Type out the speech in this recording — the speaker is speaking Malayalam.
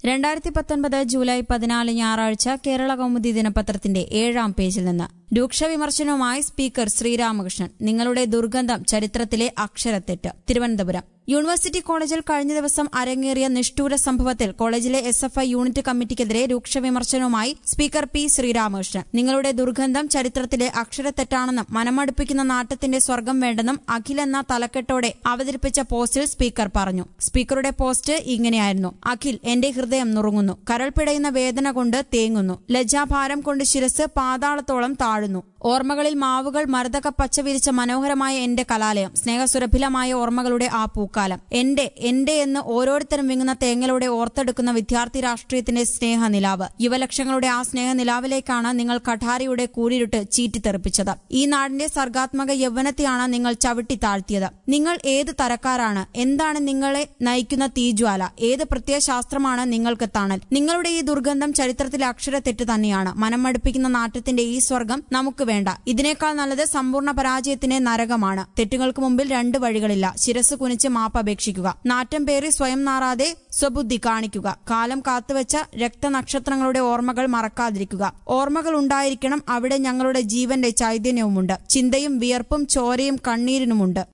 രണ്ടായിരത്തി പത്തൊൻപത് ജൂലൈ പതിനാല് ഞായറാഴ്ച കേരള കൗമുദി ദിനപത്രത്തിന്റെ ഏഴാം പേജിൽ നിന്ന് രൂക്ഷ വിമർശനവുമായി സ്പീക്കർ ശ്രീരാമകൃഷ്ണൻ നിങ്ങളുടെ ദുർഗന്ധം ചരിത്രത്തിലെ അക്ഷരത്തെറ്റ് തിരുവനന്തപുരം യൂണിവേഴ്സിറ്റി കോളേജിൽ കഴിഞ്ഞ ദിവസം അരങ്ങേറിയ നിഷ്ഠൂര സംഭവത്തിൽ കോളേജിലെ എസ് എഫ് ഐ യൂണിറ്റ് കമ്മിറ്റിക്കെതിരെ രൂക്ഷ വിമർശനവുമായി സ്പീക്കർ പി ശ്രീരാമകൃഷ്ണൻ നിങ്ങളുടെ ദുർഗന്ധം ചരിത്രത്തിലെ അക്ഷരത്തെറ്റാണെന്നും മനമടുപ്പിക്കുന്ന നാട്ടത്തിന്റെ സ്വർഗം വേണ്ടെന്നും അഖിൽ എന്ന തലക്കെട്ടോടെ അവതരിപ്പിച്ച പോസ്റ്റിൽ സ്പീക്കർ പറഞ്ഞു സ്പീക്കറുടെ പോസ്റ്റ് ഇങ്ങനെയായിരുന്നു അഖിൽ എന്റെ ഹൃദയം നുറുങ്ങുന്നു കരൾ പിടയുന്ന വേദന കൊണ്ട് തേങ്ങുന്നു ലജ്ജാഭാരം കൊണ്ട് ശിരസ് പാതാളത്തോളം താഴുന്നു ഓർമ്മകളിൽ മാവുകൾ മരതക പച്ച വിരിച്ച മനോഹരമായ എന്റെ കലാലയം സ്നേഹസുരഭിലമായ ഓർമ്മകളുടെ ആ പൂക്കാലം എന്റെ എന്റെ എന്ന് ഓരോരുത്തരും വിങ്ങുന്ന തേങ്ങലോടെ ഓർത്തെടുക്കുന്ന വിദ്യാർത്ഥി രാഷ്ട്രീയത്തിന്റെ സ്നേഹനിലാവ് യുവലക്ഷങ്ങളുടെ ആ സ്നേഹനിലാവിലേക്കാണ് നിങ്ങൾ കഠാരിയുടെ കൂരിരുട്ട് ചീറ്റിത്തെറിപ്പിച്ചത് ഈ നാടിന്റെ സർഗാത്മക യൗവനത്തെയാണ് നിങ്ങൾ ചവിട്ടി താഴ്ത്തിയത് നിങ്ങൾ ഏത് തരക്കാരാണ് എന്താണ് നിങ്ങളെ നയിക്കുന്ന തീജ്വാല ഏത് പ്രത്യയശാസ്ത്രമാണ് നിങ്ങൾക്ക് തണൽ നിങ്ങളുടെ ഈ ദുർഗന്ധം ചരിത്രത്തിലെ അക്ഷരത്തെറ്റ് തന്നെയാണ് മനം മടുപ്പിക്കുന്ന നാട്ടത്തിന്റെ ഈ സ്വർഗം നമുക്ക് വേണ്ട ഇതിനേക്കാൾ നല്ലത് സമ്പൂർണ്ണ പരാജയത്തിന്റെ നരകമാണ് തെറ്റുകൾക്ക് മുമ്പിൽ രണ്ട് വഴികളില്ല ശിരസ് കുനിച്ച് മാപ്പപേക്ഷിക്കുക നാറ്റം പേറി സ്വയം നാറാതെ സ്വബുദ്ധി കാണിക്കുക കാലം കാത്തുവെച്ച രക്തനക്ഷത്രങ്ങളുടെ ഓർമ്മകൾ മറക്കാതിരിക്കുക ഓർമ്മകൾ ഉണ്ടായിരിക്കണം അവിടെ ഞങ്ങളുടെ ജീവന്റെ ചൈതന്യവുമുണ്ട് ചിന്തയും വിയർപ്പും ചോരയും കണ്ണീരിനുമുണ്ട്